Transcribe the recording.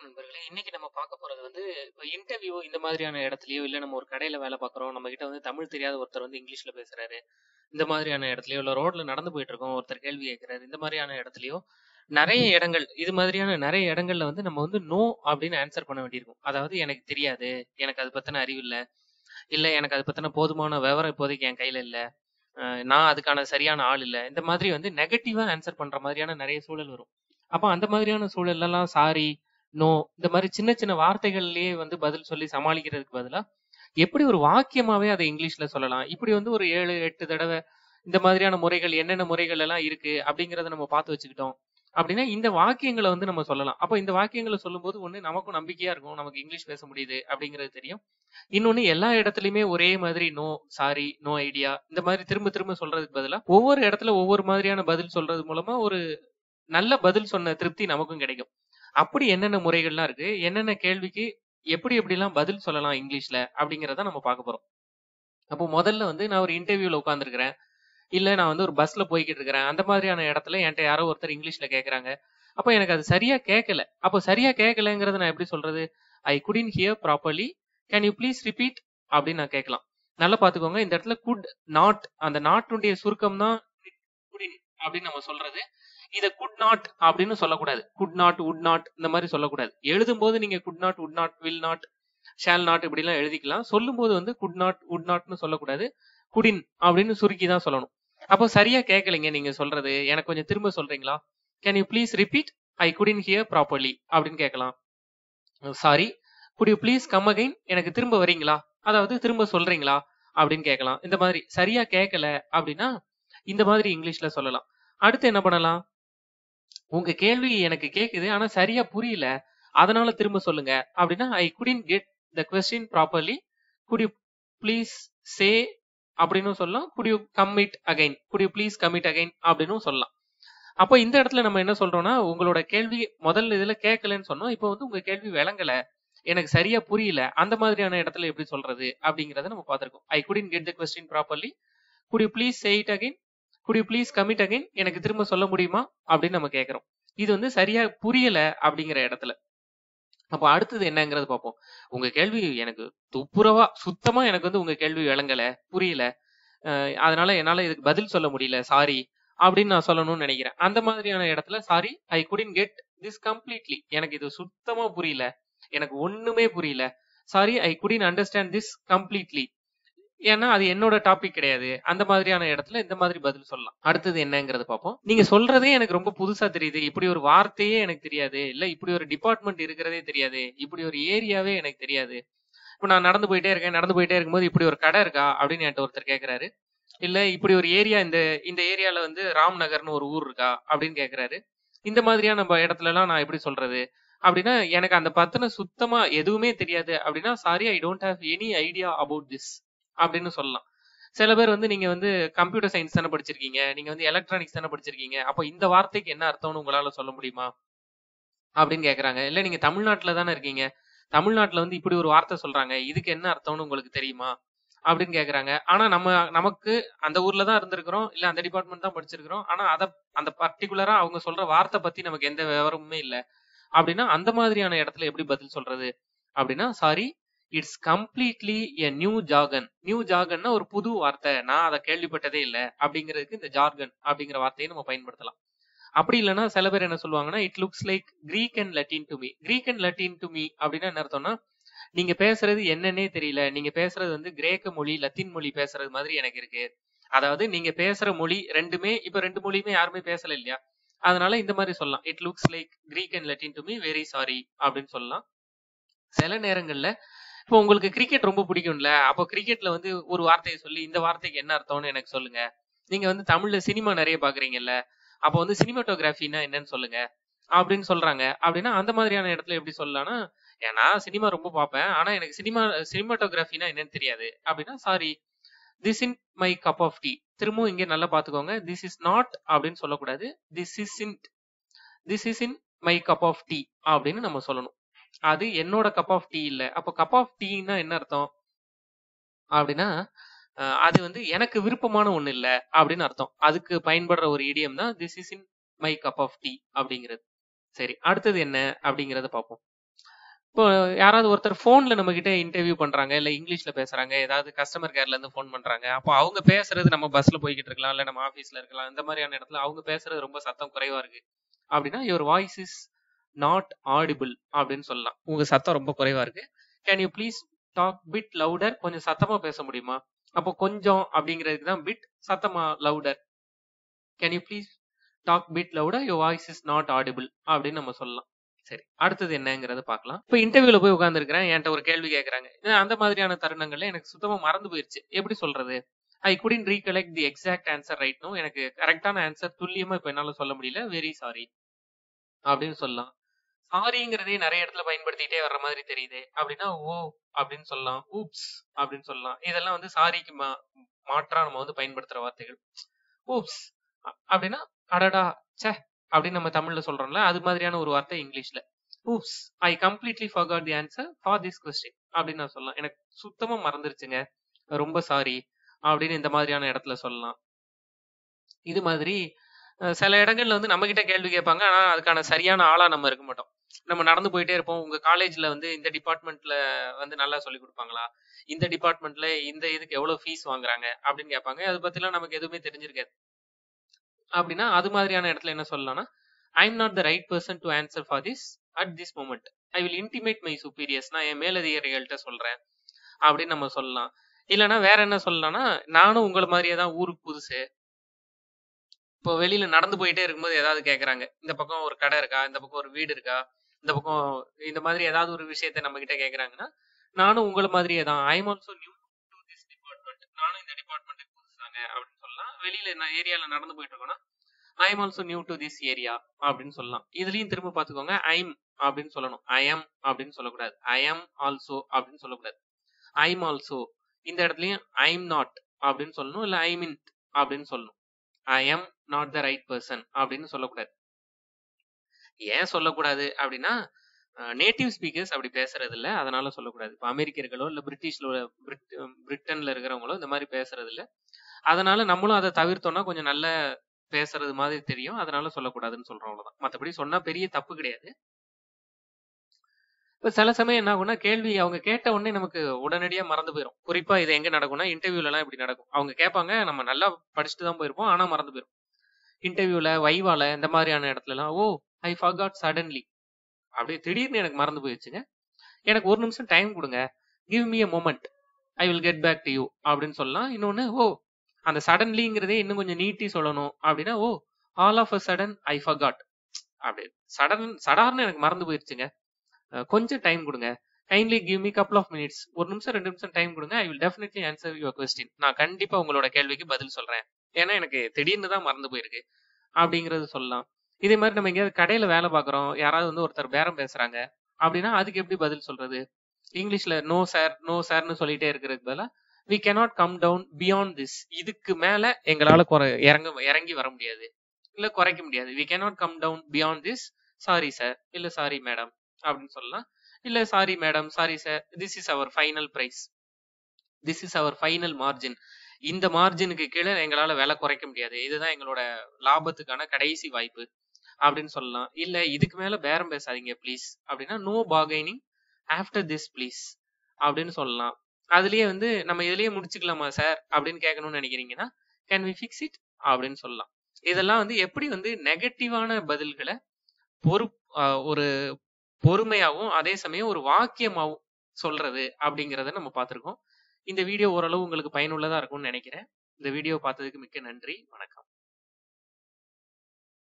நண்பர்களே! இன்னைக்கு நம்ம பார்க்க போறது வந்து, இப்ப இன்டர்வியூ இந்த மாதிரியான இடத்துலயோ, இல்ல நம்ம ஒரு கடையில வேலை பார்க்குறோம். நம்மகிட்ட வந்து தமிழ் தெரியாத ஒருத்தர் வந்து இங்கிலீஷ்ல பேசுறாரு. இந்த மாதிரியான இடத்துலயோ, இல்ல ரோட்ல நடந்து போயிட்டுருக்கோம். ஒருத்தர் கேள்வி கேட்கிறாரு. இந்த மாதிரியான இடத்துலயோ, நெறைய இடங்கள் இது மாதிரியான நெறைய இடங்கள்ல வந்து நம்ம வந்து நோ அப்படின்னு ஆன்ஸர் பண்ண வேண்டியிருக்கும். அதாவது எனக்கு தெரியாது. எனக்கு அத பத்தின அறிவு இல்ல. இல்ல எனக்கு அத பத்தின போதுமான விவரம் இப்போதைக்கு என் கையில இல்ல. அ நான் அதுக்கான சரியான ஆள் இல்ல. இந்த மாதிரி வந்து நெகட்டிவா ஆன்ஸர் பண்ற மாதிரியான நெறைய சூழல் வரும். அப்ப அந்த மாதிரியான சூழல்லலாம் சாரி, நோ இந்த மாரி சின்ன சின்ன வார்த்தைகள்லயே வந்து பதில் சொல்லி சமாளிக்கிறதுக்கு பதிலா, எப்படி ஒரு வாக்கியமாவே அத இங்கிலீஷ்ல சொல்லலாம். இப்படி வந்து ஒரு 7, 8 தடவ இந்த மாதிரியான முறைகள் என்னென்ன முறைகள் எல்லாம் இருக்கு அப்படிங்கிறத நம்ம பார்த்து வச்சுக்கிட்டோம். அப்படின்னா இந்த வாக்கியங்கள வந்து நம்ம சொல்லலாம். அப்ப இந்த வாக்கியங்கள சொல்லும்போது ஒண்ணு நமக்கும் நம்பிக்கையா இருக்கும். நமக்கு இங்கிலீஷ் பேச முடியுது அப்படிங்கிறது தெரியும். இன்னொன்னு எல்லா இடத்துலயுமே ஒரே மாதிரி நோ, சாரி, நோ ஐடியா இந்த மாதிரி திரும்ப திரும்ப சொல்றதுக்கு பதிலா, ஒவ்வொரு இடத்துல ஒவ்வொரு மாதிரியான பதில் சொல்றது மூலமா ஒரு நல்ல பதில் சொன்ன திருப்தி நமக்கும் கிடைக்கும். அப்படி என்னென்ன முறைகள்லாம் இருக்கு? என்னென்ன கேள்விக்கு எப்படி எப்படிலாம் பதில் சொல்லலாம் இங்கிலீஷ்ல அப்படிங்கிறத நம்ம பார்க்க போறோம். அப்போ முதல்ல வந்து நான் ஒரு இன்டர்வியூல உட்கார்ந்திருக்கிறேன். இல்ல நான் வந்து ஒரு பஸ்ல போய்க்கிட்டு இருக்கிறேன். அந்த மாதிரியான இடத்துல என்ட்ட யாரோ ஒருத்தர் இங்கிலீஷ்ல கேட்கறாங்க. அப்ப எனக்கு அது சரியா கேட்கல. அப்போ சரியா கேட்கலங்கிறத நான் எப்படி சொல்றது? I couldn't hear properly. Can you please repeat? அப்படின்னு நான் கேட்கலாம். நல்லா பார்த்துக்கோங்க. இந்த இடத்துல குட், நாட் அந்த நாட்டுடைய சுருக்கம் தான் குடின் அப்படின்னு நம்ம சொல்றது. இத குட் நாட் அப்படின்னு சொல்லக்கூடாது. குட் நாட், வுட் நாட் இந்த மாதிரி சொல்லக்கூடாது. எழுதும்போது நீங்க could not, would not, will not, shall not இப்படிலாம் எழுதிக்கலாம். சொல்லும்போது வந்து குட் நாட், வுட் நாட்ன்னு சொல்லக்கூடாது. குடின் அப்படின்னு சுருக்கி தான் சொல்லணும். அப்போ சரியா கேட்கலைங்க நீங்க சொல்றது. எனக்கு கொஞ்சம் திரும்ப சொல்றீங்களா? Can you please repeat? I couldn't hear properly அப்படின்னு கேட்கலாம். Sorry, could you please come again? எனக்கு திரும்ப வரீங்களா? அதாவது திரும்ப சொல்றீங்களா? அப்படின்னு கேட்கலாம். இந்த மாதிரி சரியா கேட்கல அப்படின்னா, இந்த மாதிரி இங்கிலீஷ்ல சொல்லலாம். அடுத்து என்ன பண்ணலாம்? உங்க கேள்வி எனக்கு கேட்குது. ஆனா சரியா புரியல. அதனால திரும்ப சொல்லுங்க. அப்படின்னா I couldn't get the question properly. Could you please say அப்படின்னும் சொல்லலாம். Could you come it again? Could you please come it again? அப்படின்னும் சொல்லலாம். அப்போ இந்த இடத்துல நம்ம என்ன சொல்றோம்னா, உங்களோட கேள்வி முதல் இதுல கேட்கலன்னு சொன்னோம். இப்போ வந்து உங்க கேள்வி விளங்கல. எனக்கு சரியா புரியல. அந்த மாதிரியான இடத்துல எப்படி சொல்றது? அப்படிங்கிறத நம்ம பார்த்திருக்கோம். I couldn't get the question properly. Could you please say it again? Could you please come it again? எனக்கு திரும்ப சொல்ல முடியுமா? அப்படின்னு நம்ம கேட்கிறோம். இது வந்து சரியா புரியல அப்படிங்கிற இடத்துல. அப்ப அடுத்தது என்னங்கிறது பார்ப்போம். உங்க கேள்வி எனக்கு துப்புரவா சுத்தமா எனக்கு வந்து உங்க கேள்வி விளங்கல, புரியல. அ அதனால என்னால இதுக்கு பதில் சொல்ல முடியல. சாரி அப்படின்னு நான் சொல்லணும்னு நினைக்கிறேன். அந்த மாதிரியான இடத்துல sorry, I couldn't get this completely. எனக்கு இது சுத்தமா புரியல. எனக்கு ஒண்ணுமே புரியல. Sorry, I couldn't understand this completely. ஏன்னா அது என்னோட டாபிக் கிடையாது. அந்த மாதிரியான இடத்துல இந்த மாதிரி பதில் சொல்லலாம். அடுத்தது என்னங்கிறத பார்ப்போம். நீங்க சொல்றதே எனக்கு ரொம்ப புதுசா தெரியுது. இப்படி ஒரு வார்த்தையே எனக்கு தெரியாது. இல்ல இப்படி ஒரு டிபார்ட்மெண்ட் இருக்கிறதே தெரியாது. இப்படி ஒரு ஏரியாவே எனக்கு தெரியாது. இப்ப நான் நடந்து போயிட்டே இருக்கேன். நடந்து போயிட்டே இருக்கும்போது இப்படி ஒரு கடை இருக்கா? அப்படின்னு என்ட்ட ஒருத்தர் கேட்கிறாரு. இல்ல இப்படி ஒரு ஏரியா இந்த இந்த ஏரியால வந்து ராம் நகர்னு ஒரு ஊர் இருக்கா? அப்படின்னு கேட்கிறாரு. இந்த மாதிரியான நம்ம இடத்துலலாம் நான் எப்படி சொல்றது? அப்படின்னா எனக்கு அந்த பத்தின சுத்தமா எதுவுமே தெரியாது. அப்படின்னா sorry I don't have any idea about this அப்படின்னு சொல்லலாம். சில பேர் வந்து நீங்க வந்து கம்ப்யூட்டர் சயின்ஸ் தானே படிச்சிருக்கீங்க. நீங்க வந்து எலக்ட்ரானிக்ஸ் தானே படிச்சிருக்கீங்க. அப்ப இந்த வார்த்தைக்கு என்ன அர்த்தம்னு உங்களால சொல்ல முடியுமா? அப்படின்னு கேட்கறாங்க. இல்ல நீங்க தமிழ்நாட்டுல தானே இருக்கீங்க. தமிழ்நாட்டுல வந்து இப்படி ஒரு வார்த்தை சொல்றாங்க. இதுக்கு என்ன அர்த்தம்னு உங்களுக்கு தெரியுமா? அப்படின்னு கேட்கறாங்க. ஆனா நம்ம நமக்கு அந்த ஊர்ல தான் இருந்திருக்கிறோம். இல்ல அந்த டிபார்ட்மெண்ட் தான் படிச்சிருக்கிறோம். ஆனா அத அந்த பர்ட்டிகுலரா அவங்க சொல்ற வார்த்தை பத்தி நமக்கு எந்த விவரமுமே இல்ல. அப்படின்னா அந்த மாதிரியான இடத்துல எப்படி பதில் சொல்றது? அப்படின்னா sorry, it's completely a new jargon. New ஜார்கன்னா ஒரு புது வார்த்தை. நான் அத கேள்விப்பட்டதே இல்ல. அப்படிங்கிறதுக்கு இந்த ஜார்கன் அப்படிங்கிற வார்த்தையை நம்ம பயன்படுத்தலாம். அப்படி இல்லன்னா சில பேர் என்ன சொல்லுவாங்கன்னா, it looks like Greek and Latin to me. Greek and Latin to me அப்படின்னா என்ன அர்த்தம்னா, நீங்க பேசுறது என்னன்னே தெரியல. நீங்க பேசுறது வந்து கிரேக்க மொழி, லத்தீன் மொழி பேசுறது மாதிரி எனக்கு இருக்கு. அதாவது நீங்க பேசுற மொழி 2மே இப்ப 2 மொழியுமே யாருமே பேசல இல்லையா? அதனால இந்த மாதிரி சொல்லலாம். It looks like Greek and Latin to me. Very sorry அப்படின்னு சொல்லலாம். சில நேரங்கள்ல இப்போ உங்களுக்கு கிரிக்கெட் ரொம்ப பிடிக்கும்ல. அப்போ கிரிக்கெட்ல வந்து ஒரு வார்த்தைய சொல்லி இந்த வார்த்தைக்கு என்ன அர்த்தம்னு எனக்கு சொல்லுங்க. நீங்க வந்து தமிழ்ல சினிமா நெறைய பார்க்குறீங்கல்ல. அப்போ வந்து சினிமாட்டோகிராஃபின்னா என்னன்னு சொல்லுங்க. அப்படின்னு சொல்றாங்க. அப்படின்னா அந்த மாதிரியான இடத்துல எப்படி சொல்லலாம்னா, நான் சினிமா ரொம்ப பார்ப்பேன். ஆனா எனக்கு சினிமா சினிமாட்டோகிராஃபின்னா என்னன்னு தெரியாது. அப்படின்னா sorry, this isn't my cup of tea. திரும்பவும் இங்க நல்லா பார்த்துக்கோங்க. திஸ் இஸ் நாட் அப்படின்னு சொல்லக்கூடாது. This is isn't this is in my cup of tea அப்படின்னு நம்ம சொல்லணும். அது என்னோட கப் ஆஃப் டீ இல்ல. அப்போ கப் ஆஃப் டீன்னா என்ன அர்த்தம்? அப்படின்னா, அ அது வந்து எனக்கு விருப்பமான ஒண்ணு இல்ல அப்படின்னு அர்த்தம். அதுக்கு பயன்படுற ஒரு இடியம் தான் this is in my cup of tea அப்படிங்கிறது. சரி அடுத்தது என்ன அப்படிங்கிறத பார்ப்போம். இப்போ யாராவது ஒருத்தர் ஃபோன்ல நம்ம கிட்ட இன்டர்வியூ பண்றாங்க இல்ல இங்கிலீஷ்ல பேசுறாங்க ஏதாவது கஸ்டமர் கேர்ல இருந்து ஃபோன் பண்றாங்க அப்போ அவங்க பேசுறது நம்ம பஸ்ல போய்கிட்டு இருக்கலாம் இல்ல நம்ம ஆபீஸ்ல இருக்கலாம் இந்த மாதிரியான இடத்துல அவங்க பேசுறது ரொம்ப சத்தம் குறைவா இருக்கு அப்படின்னா your voice is not audible அப்படின்னு சொல்லலாம் உங்க சத்தம் ரொம்ப குறைவா இருக்கு can you please talk bit louder கொஞ்சம் சத்தமா பேச முடியுமா அப்போ கொஞ்சம் அப்படிங்கிறதுக்கு தான் பிட் சத்தமா louder can you please talk bit louder your voice is not audible அப்படின்னு நம்ம சொல்லலாம் சரி அடுத்தது என்னங்கிறத பார்க்கலாம் இப்போ இன்டர்வியூல போய் உட்காந்துருக்கிறேன் என்கிட்ட ஒரு கேள்வி கேட்கறாங்க அந்த மாதிரியான தருணங்கள்ல எனக்கு சுத்தமா மறந்து போயிருச்சு எப்படி சொல்றது I couldn't recollect the exact answer right no எனக்கு கரெக்டான ஆன்சர் துல்லியமா இப்ப என்னால சொல்ல முடியல வெரி சாரி அப்படின்னு சொல்லலாம் சாரிங்கிறதே நிறைய இடத்துல பயன்படுத்திட்டே வர்ற மாதிரி தெரியுது அப்படின்னா ஓ அப்படின்னு சொல்லலாம் ஊப்ஸ் அப்படின்னு சொல்லலாம் இதெல்லாம் வந்து சாரிக்கு மா மாற்றா நம்ம வந்து பயன்படுத்துற வார்த்தைகள் ஊப்ஸ் அப்படின்னா அடடா சே அப்படின்னு நம்ம தமிழ்ல சொல்றோம்ல அது மாதிரியான ஒரு வார்த்தை இங்கிலீஷ்ல oops I completely forgot the answer for this question அப்படின்னு நான் சொல்லலாம் எனக்கு சுத்தமா மறந்துருச்சுங்க ரொம்ப சாரி அப்படின்னு இந்த மாதிரியான இடத்துல சொல்லலாம் இது மாதிரி சில இடங்கள்ல வந்து நம்ம கிட்ட கேள்வி கேட்பாங்க ஆனா அதுக்கான சரியான ஆளா நம்ம இருக்க மாட்டோம் நம்ம நடந்து போயிட்டே இருப்போம் உங்க காலேஜ்ல வந்து இந்த டிபார்ட்மெண்ட்ல வந்து நல்லா சொல்லி கொடுப்பாங்களா இந்த டிபார்ட்மெண்ட்ல இந்த இதுக்கு எவ்வளவு ஃபீஸ் வாங்குறாங்க அப்படின்னு கேட்பாங்க அதை பத்திலாம் நமக்கு எதுவுமே தெரிஞ்சிருக்காது அப்படின்னா அது மாதிரியான இடத்துல என்ன சொல்லலாம்னா I am not the right person to answer for this at this moment I will intimate my superiors நான் என் மேலதிகாரிகள்கிட்ட சொல்றேன் அப்படின்னு நம்ம சொல்லலாம் இல்லைன்னா வேற என்ன சொல்லலாம்னா நானும் உங்களை மாதிரியே தான் ஊருக்கு புதுசு இப்போ வெளியில நடந்து போயிட்டே இருக்கும்போது ஏதாவது கேட்கறாங்க இந்த பக்கம் ஒரு கடை இருக்கா இந்த பக்கம் ஒரு வீடு இருக்கா இந்த பக்கம் இந்த மாதிரி ஏதாவது ஒரு விஷயத்த நம்ம கிட்ட கேட்கறாங்கன்னா நானும் உங்களை மாதிரியே தான் I am also new to this department நானும் இந்த டிபார்ட்மெண்ட்டுக்கு புதுசாங்க அப்படின்னு சொல்லலாம் வெளியில நான் ஏரியால நடந்து போயிட்டு இருக்கோம்னா I am also new to this area அப்படின்னு சொல்லலாம் இதுலயும் திரும்ப பாத்துக்கோங்க ஐம் அப்படின்னு சொல்லணும் ஐ எம் அப்படின்னு சொல்லக்கூடாது ஐ எம் ஆல்சோ அப்படின்னு சொல்லக்கூடாது ஐம் ஆல்சோ இந்த இடத்துலயும் ஐம் நாட் அப்படின்னு சொல்லணும் இல்ல ஐ மீன் அப்படின்னு சொல்லணும் I am not the right person அப்படின்னு சொல்லக்கூடாது ஏன் சொல்லக்கூடாது அப்படின்னா நேட்டிவ் ஸ்பீக்கர்ஸ் அப்படி பேசுறது இல்ல அதனால சொல்லக்கூடாது இப்போ அமெரிக்கர்களோ இல்ல பிரிட்டிஷ்ல பிரிட்டன்ல இருக்கிறவங்களோ இந்த மாதிரி பேசுறது இல்ல அதனால நம்மளும் அதை தவிர்த்தோம்னா கொஞ்சம் நல்ல பேசுறது மாதிரி தெரியும் அதனால சொல்லக்கூடாதுன்னு சொல்றோம் அவ்வளவுதான் மற்றபடி சொன்னா பெரிய தப்பு கிடையாது இப்ப சில சமயம் என்ன ஆகும்னா கேள்வி அவங்க கேட்ட உடனே நமக்கு உடனடியா மறந்து போயிடும் குறிப்பா இது எங்க நடக்கும்னா இன்டர்வியூல எல்லாம் இப்படி நடக்கும் அவங்க கேட்பாங்க நம்ம நல்லா படிச்சுட்டு தான் போயிருப்போம் ஆனா மறந்து போயிரும் இன்டர்வியூல வைவால இந்த மாதிரியான இடத்துல எல்லாம் ஓ ஐ ஃபர்காட் சடன்லி அப்படியே திடீர்னு எனக்கு மறந்து போயிடுச்சுங்க எனக்கு ஒரு நிமிஷம் டைம் கொடுங்க give me a moment I will get back to you அப்படின்னு சொல்லலாம் இன்னொன்னு ஓ அந்த சடன்லிங்கிறதே இன்னும் கொஞ்சம் நீட்டி சொல்லணும் அப்படின்னா oh all of a sudden I forgot அப்படி சடன் சடார்னு எனக்கு மறந்து போயிருச்சுங்க கொஞ்சம் டைம் கொடுங்க kindly give me couple of minutes ஒரு நிமிஷம் ரெண்டு நிமிஷம் டைம் கொடுங்க I will definitely answer your question நான் கண்டிப்பா உங்களோட கேள்விக்கு பதில் சொல்றேன் ஏன்னா எனக்கு திடீர்னு தான் மறந்து போயிருக்கு அப்படிங்கறது சொல்லலாம் இதே மாதிரி நம்ம எங்கேயாவது கடையில வேலை பார்க்குறோம் யாராவது வந்து ஒருத்தர் பேரம் பேசுறாங்க அப்படின்னா அதுக்கு எப்படி பதில் சொல்றது இங்கிலீஷ்ல நோ சார் நோ சார்னு சொல்லிட்டே இருக்கிறதுக்கு பதிலாக we cannot come down beyond this இதுக்கு மேல எங்களால குறை இறங்க இறங்கி வர முடியாது இல்ல குறைக்க முடியாது we cannot come down beyond this sorry sir இல்ல சாரி மேடம் அப்படின்னு சொல்லலாம் இல்ல sorry madam sorry sir this is our final price this is our final margin இந்த மார்ஜினுக்கு கீழே எங்களால விலை குறைக்க முடியாது இதுதான் எங்களோட லாபத்துக்கான கடைசி வாய்ப்பு அப்படின்னு சொல்லலாம் இல்ல இதுக்கு மேல பேரம் பேசாதீங்க ப்ளீஸ் அப்படின்னா no bargaining after this please அப்படின்னு சொல்லலாம் அதுலயே வந்து நம்ம இதுலயே முடிச்சுக்கலாமா சார் அப்படின்னு கேட்கணும்னு நினைக்கிறீங்கன்னா கேன் வி ஃபிக்ஸ் இட் அப்படின்னு சொல்லலாம் இதெல்லாம் வந்து எப்படி வந்து நெகட்டிவான பதில்களை பொறு ஒரு பொறுமையாகவும் அதே சமயம் ஒரு வாக்கியமாகவும் சொல்றது அப்படிங்கிறத நம்ம பார்த்துருக்கோம் இந்த வீடியோ ஓரளவு உங்களுக்கு பயனுள்ளதா இருக்கும்னு நினைக்கிறேன் இந்த வீடியோ பார்த்ததுக்கு மிக்க நன்றி வணக்கம்